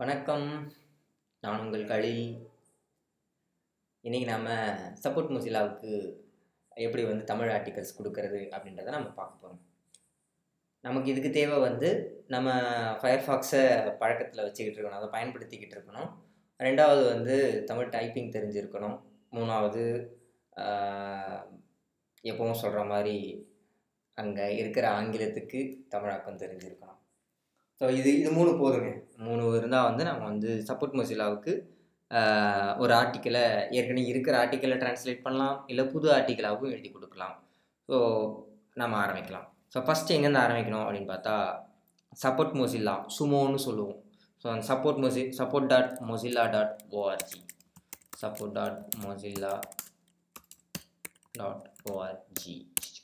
வணக்கம் நான் உங்கள் கலில் இன்றைக்கி நாம் சப்போர்ட் மொசிலாவுக்கு எப்படி வந்து தமிழ் ஆர்டிகல்ஸ் கொடுக்கறது அப்படின்றத நம்ம பார்க்க போகிறோம் நமக்கு இதுக்கு தேவை வந்து நம்ம ஃபயர்ஃபாக்ஸை பழக்கத்தில் வச்சுக்கிட்டு இருக்கணும் அதை பயன்படுத்திக்கிட்டு இருக்கணும் ரெண்டாவது வந்து தமிழ் டைப்பிங் தெரிஞ்சிருக்கணும் மூணாவது ஆஹ், எப்பவும் சொல்கிற மாதிரி அங்கே இருக்கிற ஆங்கிலத்துக்கு தமிழாக்கம் தெரிஞ்சிருக்கணும் ஸோ இது இது மூணு போதுங்க மூணு இருந்தால் வந்து நம்ம வந்து சப்போர்ட் மொசிலாவுக்கு ஆஹ், ஒரு ஆர்டிக்கலை ஏற்கனவே இருக்கிற ஆர்டிக்கலை ட்ரான்ஸ்லேட் பண்ணலாம் இல்லை புது ஆர்டிக்கலாகவும் எழுதி கொடுக்கலாம் ஸோ நம்ம ஆரம்பிக்கலாம் ஸோ ஃபஸ்ட்டு எங்கேருந்து ஆரம்பிக்கணும் அப்படின்னு பார்த்தா சப்போர்ட் மொசில்லா சுமோன்னு சொல்லுவோம் ஸோ அந்த சப்போர்ட் மொசி support dot Mozilla dot O R G support dot Mozilla dot O R G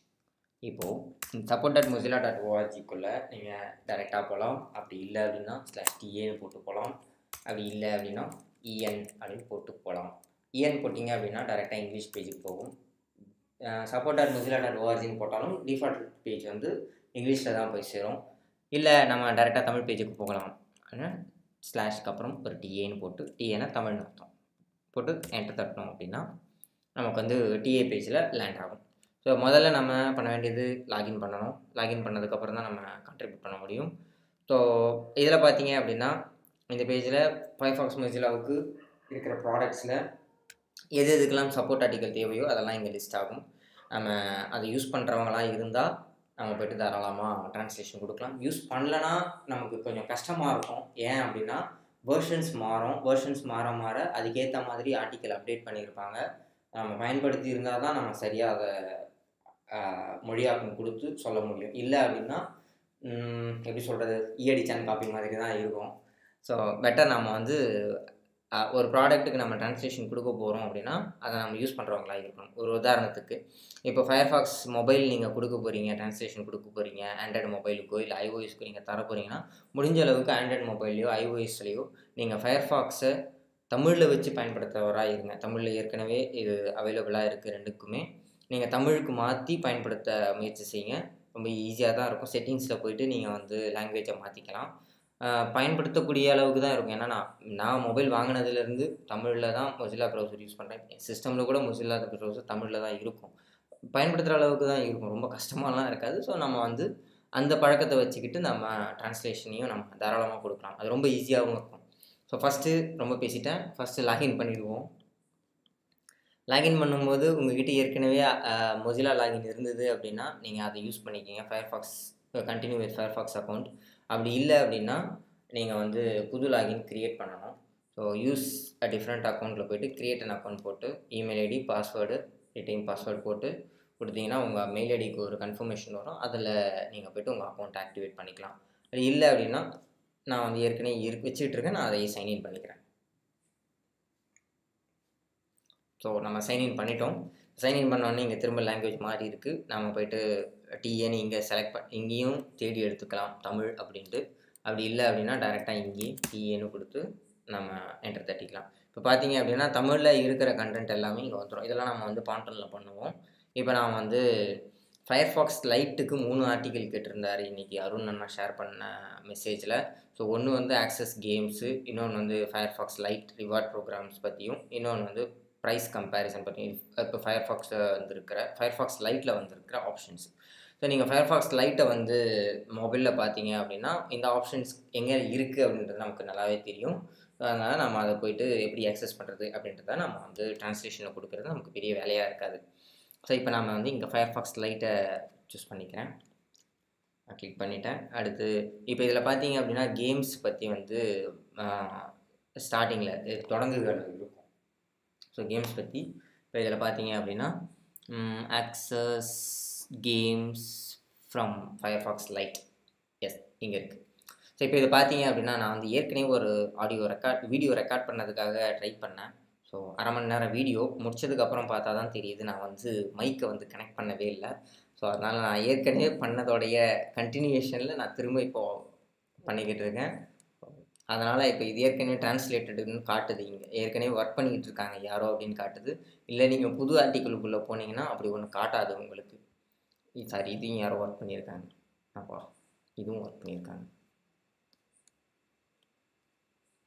இப்போது சப்போர்ட் டாட் மொசிலா டாட் ஓஆர்ஜிக்குள்ளே நீங்கள் டைரெக்டாக போகலாம் அப்படி இல்லை அப்படின்னா ஸ்லாஷ் டிஏன்னு போட்டு போகலாம் அப்படி இல்லை அப்படின்னா இஎன் அப்படின்னு போட்டு போகலாம் இஎன் போட்டிங்க அப்படின்னா டைரெக்டாக இங்கிலீஷ் பேஜுக்கு போகும் சப்போர்ட் டாட் மொசிலா டாட் ஓஆர்ஜின்னு போட்டாலும் டிஃபால்ட் பேஜ் வந்து இங்கிலீஷில் தான் போய் சேரும் இல்லை நம்ம டைரெக்டாக தமிழ் பேஜுக்கு போகலாம் ஸ்லாஷ்க்கு அப்புறம் ஒரு டிஏன்னு போட்டு டிஏனா தமிழ்னு அர்த்தம் போட்டு என்டர் தட்டணும் அப்படின்னா நமக்கு வந்து டிஏ பேஜில் லேண்ட் ஆகும் ஸோ முதல்ல நம்ம பண்ண வேண்டியது லாகின் பண்ணணும் லாகின் பண்ணதுக்கப்புறம் தான் நம்ம கான்ட்ரிபியூட் பண்ண முடியும் ஸோ இதில் பார்த்தீங்க அப்படின்னா இந்த பேஜில் ஃபைஃபாக்ஸ் மொசிலாவுக்கு இருக்கிற ப்ராடக்ட்ஸில் எது எதுக்கெல்லாம் சப்போர்ட் ஆர்டிக்கல் தேவையோ அதெல்லாம் இங்கே லிஸ்ட் ஆகும் நம்ம அதை யூஸ் பண்ணுறவங்களா இருந்தால் நம்ம போய்ட்டு தாராளமாக ட்ரான்ஸ்லேஷன் கொடுக்கலாம் யூஸ் பண்ணலனா நமக்கு கொஞ்சம் கஷ்டமாக இருக்கும் ஏன் அப்படின்னா வேர்ஷன்ஸ் மாறும் வேர்ஷன்ஸ் மாற மாற அதுக்கேற்ற மாதிரி ஆர்டிக்கல் அப்டேட் பண்ணியிருப்பாங்க நம்ம பயன்படுத்தி இருந்தால் தான் நம்ம சரியாக அதை ஆஹ், மொழியாக்கம் கொடுத்து சொல்ல முடியும் இல்லை அப்படின்னா ம், எப்படி சொல்கிறது ஈயடிச்சான் காப்பி மாதிரி தான் இருக்கும் ஸோ பெட்டர் நம்ம வந்து ஆஹ், ஒரு ப்ராடக்ட்டுக்கு நம்ம ட்ரான்ஸ்லேஷன் கொடுக்க போகிறோம் அப்படின்னா அதை நம்ம யூஸ் பண்ணுறவங்களா இருக்கணும் ஒரு உதாரணத்துக்கு இப்போ ஃபயர்ஃபாக்ஸ் மொபைல் நீங்கள் கொடுக்க போகிறீங்க ட்ரான்ஸ்லேஷன் கொடுக்க போகிறீங்க ஆண்ட்ராய்டு மொபைலுக்கோ இல்லை ஐஓஎஸ்க்கு நீங்கள் தர போகிறீங்கன்னா முடிஞ்ச அளவுக்கு ஆண்ட்ராய்டு மொபைல்லையோ ஐஓஎஸ்லையோ நீங்கள் ஃபயர்ஃபாக்ஸை தமிழில் வச்சு பயன்படுத்துகிறவராக இருங்க தமிழில் ஏற்கனவே இது அவைலபிளாக இருக்குது ரெண்டுக்குமே நீங்கள் தமிழுக்கு மாற்றி பயன்படுத்த முயற்சி செய்யுங்க ரொம்ப ஈஸியாக தான் இருக்கும் செட்டிங்ஸில் போயிட்டு நீங்கள் வந்து லாங்குவேஜை மாற்றிக்கலாம் பயன்படுத்தக்கூடிய அளவுக்கு தான் இருக்கும் ஏன்னா நான் நான் மொபைல் வாங்கினதுலேருந்து தமிழில் தான் மொசிலா ப்ரௌசர் யூஸ் பண்ணுறேன் சிஸ்டமில் கூட மொசிலா ப்ரௌசர் தமிழில் தான் இருக்கும் பயன்படுத்துகிற அளவுக்கு தான் இருக்கும் ரொம்ப கஷ்டமாலாம் இருக்காது ஸோ நம்ம வந்து அந்த பழக்கத்தை வச்சுக்கிட்டு நம்ம ட்ரான்ஸ்லேஷனையும் நம்ம தாராளமாக கொடுக்கலாம் அது ரொம்ப ஈஸியாகவும் இருக்கும் ஸோ ஃபஸ்ட்டு ரொம்ப பேசிட்டேன் ஃபஸ்ட்டு லாகின் பண்ணிடுவோம் லாகின் பண்ணும்போது உங்ககிட்ட ஏற்கனவே மொசிலா லாகின் இருந்தது அப்படின்னா நீங்கள் அதை யூஸ் பண்ணிக்கிங்க Firefox continue with Firefox account அப்படி இல்லை அப்படின்னா நீங்கள் வந்து புது லாகின் க்ரியேட் பண்ணணும் ஸோ யூஸ் அ டிஃப்ரெண்ட் அக்கௌண்ட்டில் போயிட்டு க்ரியேட் அன் அக்கௌண்ட் போட்டு email ID password retain password போட்டு கொடுத்தீங்கன்னா உங்கள் மெயில் ஐடிக்கு ஒரு கன்ஃபர்மேஷன் வரும் அதில் நீங்கள் போய்ட்டு உங்கள் அக்கௌண்ட் ஆக்டிவேட் பண்ணிக்கலாம் அது இல்லை அப்படின்னா நான் வந்து ஏற்கனவே இரு வச்சுக்கிட்டு இருக்கேன் நான் அதை சைன்இன் பண்ணிக்கிறேன் ஸோ நம்ம சைன்இன் பண்ணிட்டோம் சைன்இன் பண்ணோடனே இங்கே திரும்ப லாங்குவேஜ் மாறி இருக்குது நம்ம போயிட்டு டிஏன்னு இங்கே செலக்ட் பண் இங்கேயும் தேடி எடுத்துக்கலாம் தமிழ் அப்படின்ட்டு அப்படி இல்லை அப்படின்னா டேரெக்டாக இங்கேயே டிஏன்னு கொடுத்து நம்ம என்டர் தட்டிக்கலாம் இப்போ பார்த்தீங்க அப்படின்னா தமிழில் இருக்கிற கண்டென்ட் எல்லாமே இங்கே வந்துடும் இதெல்லாம் நம்ம வந்து பாண்டனில் பண்ணுவோம் இப்போ நான் வந்து ஃபயர்ஃபாக்ஸ் லைட்டுக்கு மூணு ஆர்டிக்கல் கேட்டிருந்தாரு இன்றைக்கி அருண் அண்ணா ஷேர் பண்ண மெசேஜில் ஸோ ஒன்று வந்து ஆக்சஸ் கேம்ஸு இன்னொன்று வந்து ஃபயர்ஃபாக்ஸ் லைட் ரிவார்ட் ப்ரோக்ராம்ஸ் பற்றியும் இன்னொன்று வந்து ப்ரைஸ் கம்பேரிசன் பற்றியும் இப்போ ஃபயர்ஃபாக்ஸில் வந்திருக்கிற ஃபயர்ஃபாக்ஸ் லைட்டில் வந்திருக்கிற ஆப்ஷன்ஸ் ஸோ நீங்கள் ஃபயர்ஃபாக்ஸ் லைட்டை வந்து மொபைலில் பார்த்தீங்க அப்படின்னா இந்த ஆப்ஷன்ஸ் எங்கே இருக்குது அப்படின்றது நமக்கு நல்லாவே தெரியும் அதனால் நம்ம அதை போயிட்டு எப்படி ஆக்சஸ் பண்ணுறது அப்படின்றத நம்ம வந்து ட்ரான்ஸ்லேஷனில் கொடுக்குறது நமக்கு பெரிய வேலையாக இருக்காது ஸோ இப்போ நம்ம வந்து இங்கே ஃபயர்ஃபாக்ஸ் லைட்டை சூஸ் பண்ணிக்கிறேன் நான் கிளிக் பண்ணிட்டேன் அடுத்து இப்போ இதில் பார்த்தீங்க அப்படின்னா கேம்ஸ் பற்றி வந்து ஸ்டார்டிங்கில் தொடங்குகள் இருக்கும் ஸோ கேம்ஸ் பற்றி இப்போ இதில் பார்த்தீங்க அப்படின்னா access games from Firefox Lite S இங்கே இருக்குது ஸோ இப்போ இதை பார்த்தீங்க அப்படின்னா நான் வந்து ஏற்கனவே ஒரு ஆடியோ ரெக்கார்ட் வீடியோ ரெக்கார்ட் பண்ணதுக்காக ட்ரை பண்ணேன் ஸோ அரை மணி நேரம் வீடியோ முடிச்சதுக்கப்புறம் பார்த்தா தான் தெரியுது நான் வந்து மைக்கை வந்து கனெக்ட் பண்ணவே இல்லை ஸோ அதனால் நான் ஏற்கனவே பண்ணதோடைய கண்டினியூஷனில் நான் திரும்ப இப்போது பண்ணிக்கிட்டு இருக்கேன் அதனால் இப்போ இது ஏற்கனவே டிரான்ஸ்லேட்டடுன்னு காட்டுது இங்கே ஏற்கனவே ஒர்க் பண்ணிக்கிட்டு இருக்காங்க யாரோ அப்படின்னு காட்டுது இல்லை நீங்கள் புது ஆர்டிக்கிளுக்குள்ளே போனீங்கன்னா அப்படி ஒன்று காட்டாது உங்களுக்கு சாரி இதையும் யாரோ ஒர்க் பண்ணியிருக்காங்க அப்பா இதுவும் ஒர்க் பண்ணியிருக்காங்க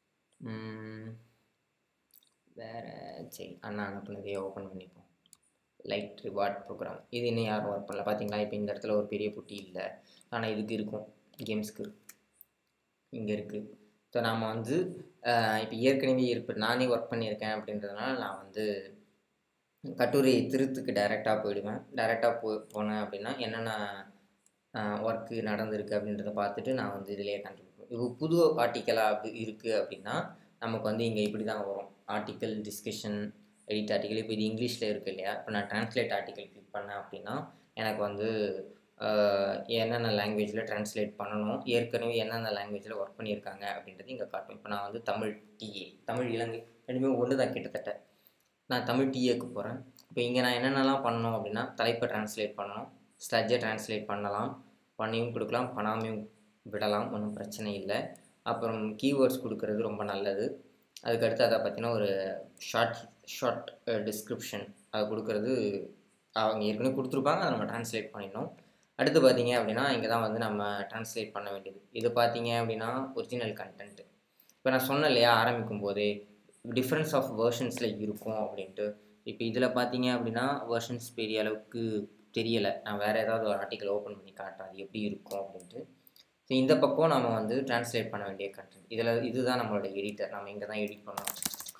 வேறு சரி அண்ணா அனுப்புனதையே ஓப்பன் பண்ணிப்போம் லைட் ரிவார்ட் ப்ரோக்ராம் இது இன்னும் யாரும் ஒர்க் பண்ணல பார்த்தீங்களா இப்போ இந்த இடத்துல ஒரு பெரிய புட்டி இல்லை ஆனால் இதுக்கு இருக்கும் கேம்ஸ்க்கு இங்கே இருக்குது ஸோ நாம் வந்து இப்போ ஏற்கனவே இருப்ப நானே ஒர்க் பண்ணியிருக்கேன் அப்படின்றதுனால நான் வந்து கட்டுரை திருத்துக்கு டைரெக்டாக போயிடுவேன் டைரெக்டாக போ போனேன் அப்படின்னா என்னென்ன ஒர்க்கு நடந்திருக்கு அப்படின்றத பார்த்துட்டு நான் வந்து இதிலேயே கண்டுபிடிப்பேன் இப்போ புது ஆர்டிக்கலாக அப்படி இருக்குது அப்படின்னா நமக்கு வந்து இங்கே இப்படி தான் வரும் ஆர்டிக்கல் டிஸ்கஷன் எடிட் ஆர்டிக்கல் இப்போ இது இங்கிலீஷில் இருக்குது இல்லையா இப்போ நான் ட்ரான்ஸ்லேட் ஆர்டிக்கல் கிளிக் பண்ணேன் அப்படின்னா எனக்கு வந்து என்னென்ன லாங்குவேஜில் ட்ரான்ஸ்லேட் பண்ணணும் ஏற்கனவே என்னென்ன லாங்குவேஜில் ஒர்க் பண்ணியிருக்காங்க அப்படின்றது இங்கே காட்டும் இப்போ நான் வந்து தமிழ் டிஏ தமிழ் இலங்கை ரெண்டுமே ஒன்று தான் கிட்டத்தட்ட நான் தமிழ் டிஏக்கு போகிறேன் இப்போ இங்கே நான் என்னென்னலாம் பண்ணணும் அப்படின்னா தலைப்பை ட்ரான்ஸ்லேட் பண்ணணும் ஸ்லட்ஜை ட்ரான்ஸ்லேட் பண்ணலாம் பண்ணியும் கொடுக்கலாம் பண்ணாமையும் விடலாம் ஒன்றும் பிரச்சனை இல்லை அப்புறம் கீவேர்ட்ஸ் கொடுக்கறது ரொம்ப நல்லது அதுக்கடுத்து அதை பார்த்தீங்கன்னா ஒரு ஷார்ட் ஷார்ட் டிஸ்கிரிப்ஷன் அதை கொடுக்கறது அவங்க ஏற்கனவே கொடுத்துருப்பாங்க அதை நம்ம ட்ரான்ஸ்லேட் பண்ணிடணும் அடுத்து பார்த்தீங்க அப்படின்னா இங்கே தான் வந்து நம்ம ட்ரான்ஸ்லேட் பண்ண வேண்டியது இது பார்த்தீங்க அப்படின்னா ஒரிஜினல் கண்டென்ட்டு இப்போ நான் சொன்னேன் இல்லையா ஆரம்பிக்கும் போதே டிஃப்ரென்ஸ் ஆஃப் வேர்ஷன்ஸில் இருக்கும் அப்படின்ட்டு இப்போ இதில் பார்த்தீங்க அப்படின்னா வேர்ஷன்ஸ் பெரிய அளவுக்கு தெரியலை நான் வேறு ஏதாவது ஒரு ஆர்டிக்கல் ஓப்பன் பண்ணி காட்டுறேன் அது எப்படி இருக்கும் அப்படின்ட்டு ஸோ இந்த பக்கம் நம்ம வந்து ட்ரான்ஸ்லேட் பண்ண வேண்டிய கண்டென்ட் இதில் இதுதான் நம்மளோட எடிட்டர் நம்ம இங்கே தான் எடிட் பண்ணணும்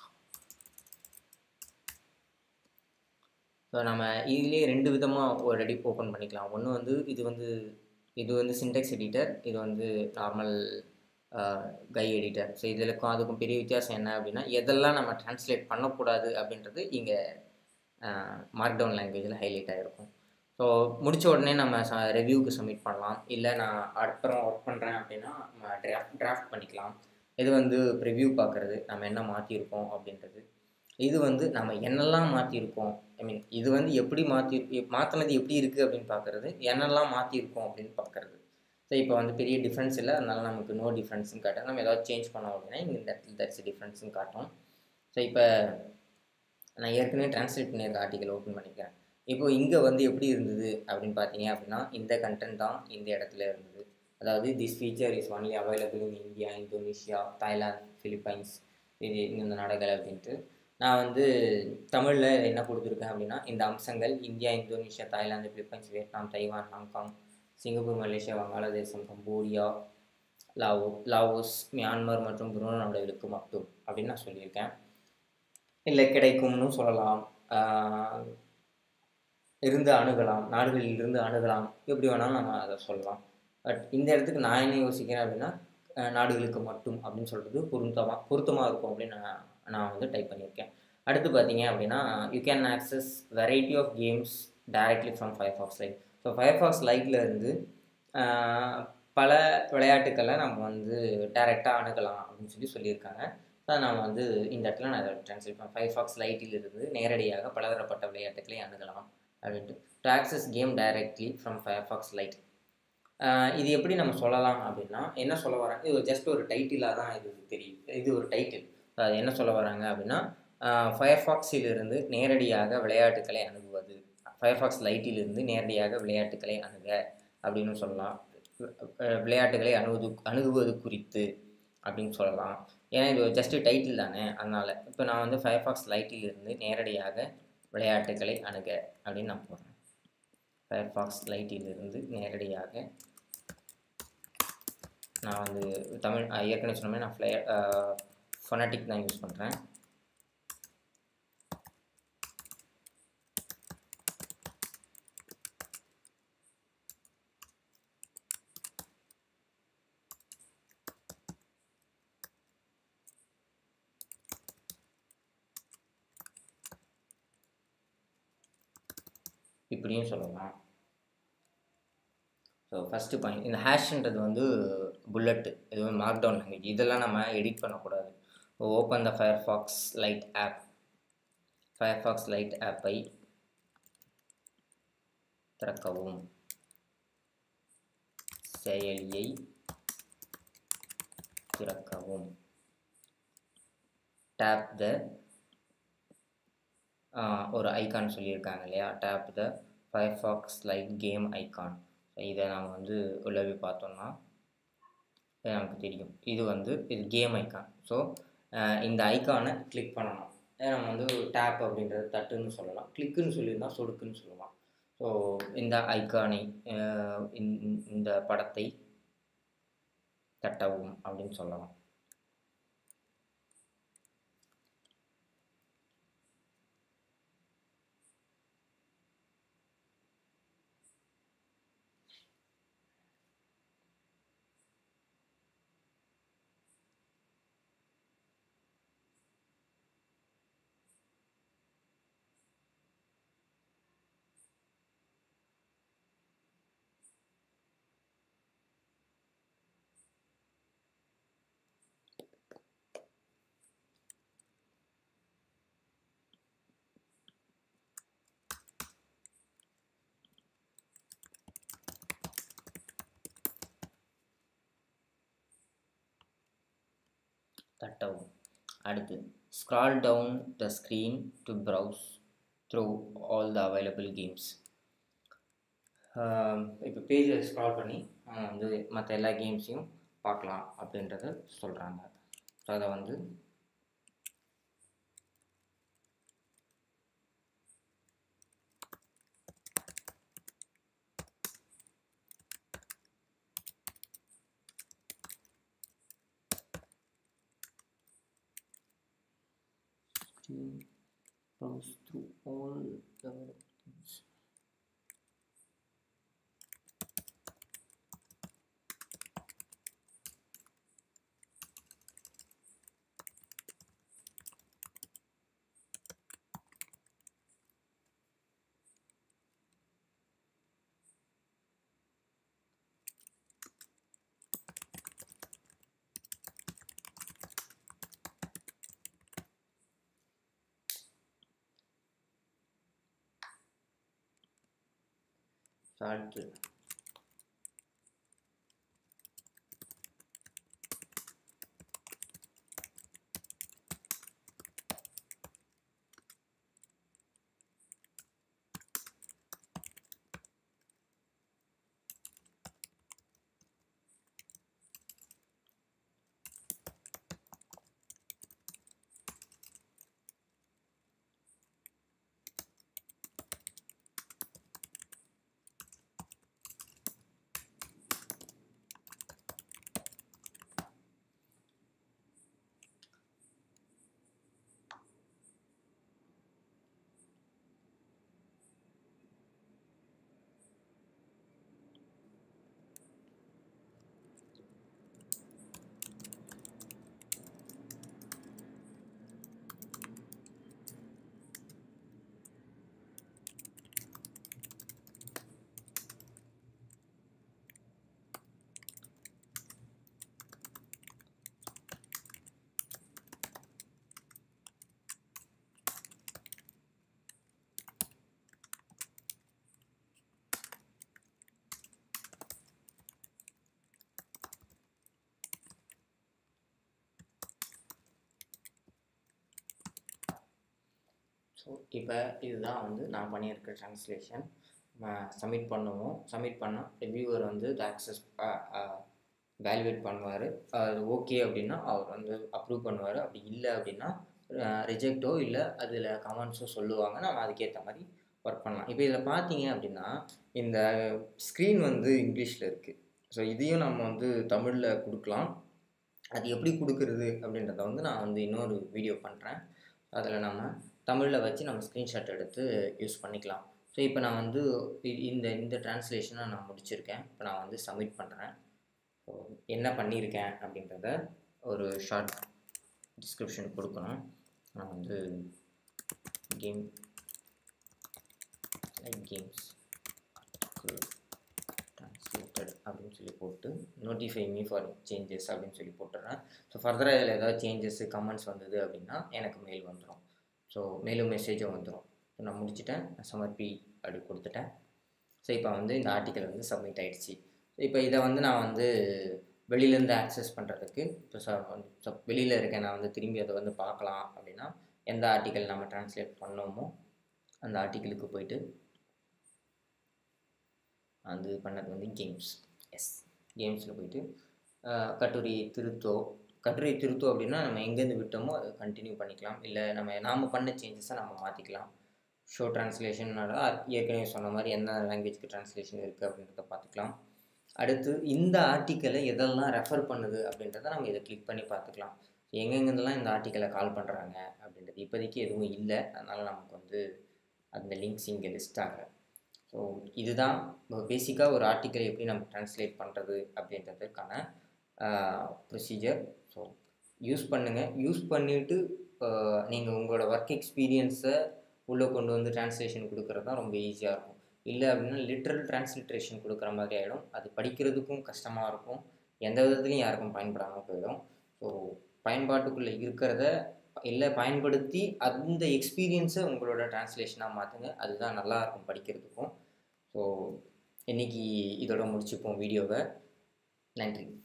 ஸோ நம்ம இதுலேயே ரெண்டு விதமாக ஒரு ரெடி ஓப்பன் பண்ணிக்கலாம் ஒன்று வந்து இது வந்து இது வந்து சின்டெக்ஸ் எடிட்டர் இது வந்து நார்மல் கை எடிட்டர் ஸோ இதுக்கும் அதுக்கும் பெரிய வித்தியாசம் என்ன அப்படின்னா எதெல்லாம் நம்ம ட்ரான்ஸ்லேட் பண்ணக்கூடாது அப்படின்றது இங்கே மார்க் டவுன் லாங்குவேஜில் ஹைலைட் ஆகிருக்கும் ஸோ முடித்த உடனே நம்ம ச ரிவ்யூக்கு சப்மிட் பண்ணலாம் இல்லை நான் அப்புறம் ஒர்க் பண்ணுறேன் அப்படின்னா நம்ம ட்ராஃப்ட் டிராஃப்ட் பண்ணிக்கலாம் இது வந்து ரிவ்யூ பார்க்குறது நம்ம என்ன மாற்றிருக்கோம் அப்படின்றது இது வந்து நம்ம என்னெல்லாம் மாற்றிருக்கோம் ஐ மீன் இது வந்து எப்படி மாற்றி மாற்றினது எப்படி இருக்குது அப்படின்னு பார்க்குறது என்னெல்லாம் மாற்றிருக்கோம் அப்படின்னு பார்க்குறது ஸோ இப்போ வந்து பெரிய டிஃப்ரென்ஸ் இல்லை அதனால நமக்கு நோ டிஃப்ரென்ஸ்னு காட்டும் நம்ம ஏதாவது சேஞ்ச் பண்ணோம் அப்படின்னா இங்கே இந்த இடத்துல தட்ஸ் டிஃப்ரென்ஸ்னு காட்டும் ஸோ இப்போ நான் ஏற்கனவே ட்ரான்ஸ்லேட் பண்ணியிருக்க ஆர்டிக்கல் ஓப்பன் பண்ணிக்கிறேன் இப்போ இங்கே வந்து எப்படி இருந்தது அப்படின்னு பார்த்தீங்க அப்படின்னா இந்த கண்டென்ட் தான் இந்த இடத்துல இருந்தது அதாவது this feature is only available in India Indonesia Thailand Philippines இது இந்த நாடுகள் அப்படின்ட்டு நான் வந்து தமிழில் என்ன கொடுத்துருக்கேன் அப்படின்னா இந்த அம்சங்கள் India Indonesia Thailand Philippines Vietnam Taiwan Hong Kong Singapore Malaysia வங்காளதேசம் கம்போடியா லாவோ லாவோஸ் மியான்மர் மற்றும் புருனோ நாடுகளுக்கு மட்டும் அப்படின்னு நான் சொல்லியிருக்கேன் இல்லை கிடைக்கும்னு சொல்லலாம் இருந்து அணுகலாம் நாடுகளில் இருந்து அணுகலாம் எப்படி வேணாலும் நம்ம அதை சொல்லலாம் பட் இந்த இடத்துக்கு நான் என்ன யோசிக்கிறேன் அப்படின்னா நாடுகளுக்கு மட்டும் அப்படின்னு சொல்கிறது பொருத்தமாக பொருத்தமாக இருக்கும் அப்படின்னு நான் நான் வந்து டைப் பண்ணியிருக்கேன் அடுத்து பார்த்தீங்க அப்படின்னா you can access variety of games directly from Firefox Lite so Firefox லைட்டில் இருந்து பல விளையாட்டுக்களை நம்ம வந்து டைரெக்டாக அணுகலாம் அப்படின்னு சொல்லி சொல்லியிருக்காங்க ஸோ நான் வந்து இந்த இடத்துல நான் அதை ட்ரான்ஸ்லேட் பண்ணேன் ஃபயர்ஃபாக்ஸ் லைட்டில் இருந்து நேரடியாக பலதரப்பட்ட விளையாட்டுக்களை அணுகலாம் அப்படின்ட்டு to access game directly from Firefox Lite இது எப்படி நம்ம சொல்லலாம் அப்படின்னா என்ன சொல்ல வராங்க இது ஜஸ்ட் ஒரு டைட்டிலாக தான் இது தெரியும் இது ஒரு டைட்டில் அது என்ன சொல்ல வராங்க அப்படின்னா ஃபயர்ஃபாக்ஸிலிருந்து நேரடியாக விளையாட்டுக்களை அணுகுவது ஃபயர்ஃபாக்ஸ் லைட்டிலிருந்து நேரடியாக விளையாட்டுக்களை அணுக அப்படின்னு சொல்லலாம் விளையாட்டுகளை அணுகுது அணுகுவது குறித்து அப்படின்னு சொல்லலாம் ஏன்னா இது ஜஸ்ட்டு டைட்டில் தானே அதனால் இப்போ நான் வந்து ஃபயர்ஃபாக்ஸ் லைட்டிலிருந்து நேரடியாக விளையாட்டுகளை அணுக அப்படின்னு நான் போடுறேன் ஃபயர்ஃபாக்ஸ் லைட்டிலிருந்து நேரடியாக நான் வந்து தமிழ் ஏற்கனவே சொன்ன நான் ஃப்ளை ஃபொனாட்டிக் தான் யூஸ் பண்ணுறேன் இப்படியும் சொல்லலாம் ஸோ ஃபஸ்ட்டு பாயிண்ட் இந்த ஹேஷ்ன்றது வந்து புல்லட்டு இது வந்து மார்க் டவுன் லாங்குவேஜ் இதெல்லாம் நம்ம எடிட் பண்ணக்கூடாது open the Firefox Lite app Firefox Lite ஆப்பை திறக்கவும் செயலியை திறக்கவும் டேப் த ஒரு ஐகான் சொல்லியிருக்காங்க இல்லையா tap the Firefox Lite game icon இதை நாம் வந்து உள்ளவே பார்த்தோம்னா நமக்கு தெரியும் இது வந்து இது கேம் ஐக்கான் ஸோ அஹ் இந்த ஐக்கானை கிளிக் பண்ணணும் இதை நம்ம வந்து டேப் அப்படின்றது தட்டுன்னு சொல்லலாம் கிளிக்குன்னு சொல்லியிருந்தா சொடுக்குன்னு சொல்லலாம் ஸோ இந்த ஐக்கானை அஹ் இந்த- இந்த படத்தை தட்டவும் அப்படின்னு சொல்லலாம் தட்டவும் அடுத்து scroll down the screen to browse through all the available games இப்போ பேஜை ஸ்க்ரால் பண்ணி நம்ம வந்து மற்ற எல்லா கேம்ஸையும் பார்க்கலாம் அப்படின்றத சொல்கிறாங்க ஸோ அதை வந்து screen browse through all the things. So அடுத்து ஸோ இப்போ இதுதான் வந்து நான் பண்ணியிருக்க ட்ரான்ஸ்லேஷன் சப்மிட் பண்ணுவோம் சப்மிட் பண்ணால் ரிவ்யூவர் வந்து இதை ஆக்சஸ் வேல்யூவேட் பண்ணுவார் அது ஓகே அப்படின்னா அவர் வந்து அப்ரூவ் பண்ணுவார் அப்படி இல்லை அப்படின்னா ரிஜெக்டோ இல்லை அதில் கமெண்ட்ஸோ சொல்லுவாங்க நம்ம அதுக்கேற்ற மாதிரி ஒர்க் பண்ணலாம் இப்போ இதில் பார்த்தீங்க அப்படின்னா இந்த ஸ்க்ரீன் வந்து இங்கிலீஷில் இருக்குது ஸோ இதையும் நம்ம வந்து தமிழில் கொடுக்கலாம் அது எப்படி கொடுக்குறது அப்படின்றத வந்து நான் வந்து இன்னொரு வீடியோ பண்ணுறேன் அதில் நம்ம தமிழில் வச்சு நம்ம ஸ்க்ரீன்ஷாட் எடுத்து யூஸ் பண்ணிக்கலாம் ஸோ இப்போ நான் வந்து இ- இந்த இந்த ட்ரான்ஸ்லேஷனை நான் முடிச்சிருக்கேன் இப்போ நான் வந்து சப்மிட் பண்ணுறேன் ஸோ என்ன பண்ணியிருக்கேன் அப்படின்றத ஒரு ஷார்ட் டிஸ்கிரிப்ஷன் கொடுக்கணும் நான் வந்து கேம் லைக் கேம்ஸ் ட்ரான்ஸ்லேட்டட் அப்படின்னு சொல்லி போட்டு நோட்டிஃபை மீ ஃபார் சேஞ்சஸ் அப்படின்னு சொல்லி போட்டுறேன் ஸோ ஃபர்தராக இதில் ஏதாவது சேஞ்சஸ் கமெண்ட்ஸ் வந்தது அப்படின்னா எனக்கு மெயில் வந்துடும் ஸோ மேலும் மெசேஜும் வந்துடும் ஸோ நான் முடிச்சிட்டேன் நான் சமர்ப்பி அப்படி கொடுத்துட்டேன் ஸோ இப்போ வந்து இந்த ஆர்டிக்கல் வந்து சப்மிட் ஆயிடுச்சு இப்போ இதை வந்து நான் வந்து வெளியிலேருந்து ஆக்சஸ் பண்ணுறதுக்கு இப்போ ச வெளியில் இருக்கேன் நான் வந்து திரும்பி அதை வந்து பார்க்கலாம் அப்படின்னா எந்த ஆர்டிக்கல் நம்ம ட்ரான்ஸ்லேட் பண்ணோமோ அந்த ஆர்டிக்கலுக்கு போயிட்டு அது பண்ணது வந்து கேம்ஸ் எஸ் கேம்ஸில் போயிட்டு அஹ், கட்டுரை திருத்தோ கட்டுரை திருத்தம் அப்படின்னா நம்ம எங்கேருந்து விட்டோமோ அதை கண்டினியூ பண்ணிக்கலாம் இல்லை நம்ம நாம் பண்ண சேஞ்சஸை நம்ம மாற்றிக்கலாம் ஷோ ட்ரான்ஸ்லேஷன்னால ஏற்கனவே சொன்ன மாதிரி எந்த லாங்குவேஜ்க்கு ட்ரான்ஸ்லேஷன் இருக்குது அப்படின்றத பார்த்துக்கலாம் அடுத்து இந்த ஆர்டிக்கலை எதெல்லாம் ரெஃபர் பண்ணுது அப்படின்றத நம்ம இதை கிளிக் பண்ணி பார்த்துக்கலாம் எங்கெங்கெல்லாம் இந்த ஆர்டிக்கலை கால் பண்ணுறாங்க அப்படின்றது இப்போதைக்கு எதுவும் இல்லை அதனால் நமக்கு வந்து அந்த லிங்க்ஸ் இங்கே லிஸ்ட் ஆகலை ஸோ இதுதான் பேசிக்காக ஒரு ஆர்டிக்கலை எப்படி நம்ம ட்ரான்ஸ்லேட் பண்ணுறது அப்படின்றதுக்கான ப்ரொசீஜர் ஸோ யூஸ் பண்ணுங்கள் யூஸ் பண்ணிவிட்டு நீங்கள் உங்களோட ஒர்க் எக்ஸ்பீரியன்ஸை உள்ளே கொண்டு வந்து ட்ரான்ஸ்லேஷன் கொடுக்குறது தான் ரொம்ப ஈஸியாக இருக்கும் இல்லை அப்படின்னா லிட்ரல் டிரான்ஸ்லிட்ரேஷன் கொடுக்குற மாதிரி ஆகிடும் அது படிக்கிறதுக்கும் கஷ்டமாக இருக்கும் எந்த விதத்துலையும் யாருக்கும் பயன்படாமல் போயிடும் ஸோ பயன்பாட்டுக்குள்ளே இருக்கிறத இல்லை பயன்படுத்தி அந்த எக்ஸ்பீரியன்ஸை உங்களோட டிரான்ஸ்லேஷனாக மாற்றுங்க அதுதான் நல்லாயிருக்கும் படிக்கிறதுக்கும் ஸோ இன்றைக்கி இதோட முடிச்சுப்போம் வீடியோவை நன்றி